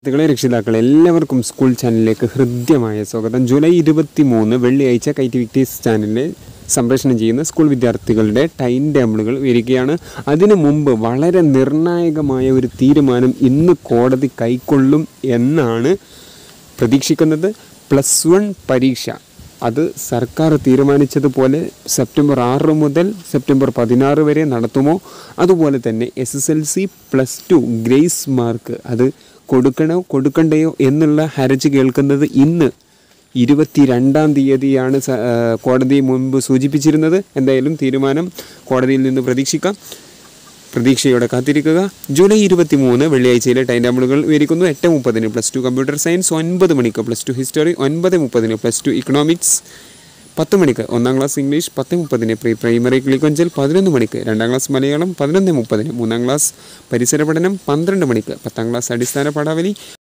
വിദ്യാർത്ഥികളെ രക്ഷിതാക്കളെ എല്ലാവർക്കും സ്കൂൾ ചാനലിലേക്ക് ഹൃദ്യമായ സ്വാഗതം ജൂലൈ ഇരുപത്തി മൂന്ന് വെള്ളിയാഴ്ച കൈറ്റിവിറ്റീസ് ചാനലിൽ സംപ്രേഷണം ചെയ്യുന്ന സ്കൂൾ വിദ്യാർത്ഥികളുടെ ടൈം ടേബിളുകൾ വരികയാണ് അതിനു മുമ്പ് വളരെ നിർണായകമായ ഒരു തീരുമാനം ഇന്ന് കോടതി കൈക്കൊള്ളും എന്നാണ് പ്രതീക്ഷിക്കുന്നത് പ്ലസ് വൺ പരീക്ഷ അത് സർക്കാർ തീരുമാനിച്ചതുപോലെ സെപ്റ്റംബർ ആറ് മുതൽ സെപ്റ്റംബർ പതിനാറ് വരെ നടത്തുമോ അതുപോലെ തന്നെ S S L C plus two grace mark അത് കൊടുക്കണോ കൊടുക്കണ്ടയോ എന്നുള്ള ഹർജി കേൾക്കുന്നത് ഇന്ന് ഇരുപത്തിരണ്ടാം തീയതിയാണ് സ- ആ, കോടതി മുൻപ് സൂചിപ്പിച്ചിരുന്നത് എന്തായാലും തീരുമാനം കോടതിയിൽ നിന്ന് പ്രതീക്ഷിക്കാം പ്രതീക്ഷയോടെ കാത്തിരിക്കുക ജൂലൈ ഇരുപത്തി മൂന്ന് വെള്ളിയാഴ്ചയിലെ ടൈം ടേബിളുകൾ വിവരിക്കുന്നു എട്ട് മുപ്പതിന് പ്ലസ് ടു കമ്പ്യൂട്ടർ സയൻസ് ഒൻപത് മണിക്ക് പ്ലസ് ടു ഹിസ്റ്ററി ഒൻപത് മുപ്പതിന് പ്ലസ് ടു ഇക്കണോമിക്സ് പത്ത് മണിക്ക് ഒന്നാം ക്ലാസ് ഇംഗ്ലീഷ് പത്ത് മുപ്പതിന് പ്രീ പ്രൈമറി കിളിക്കൊഞ്ചൽ പതിനൊന്ന് മണിക്ക് രണ്ടാം ക്ലാസ് മലയാളം പതിനൊന്ന് മുപ്പതിന് മൂന്നാം ക്ലാസ് പരിസര പഠനം പന്ത്രണ്ട് മണിക്ക് പത്താം ക്ലാസ് അടിസ്ഥാന പാഠാവലി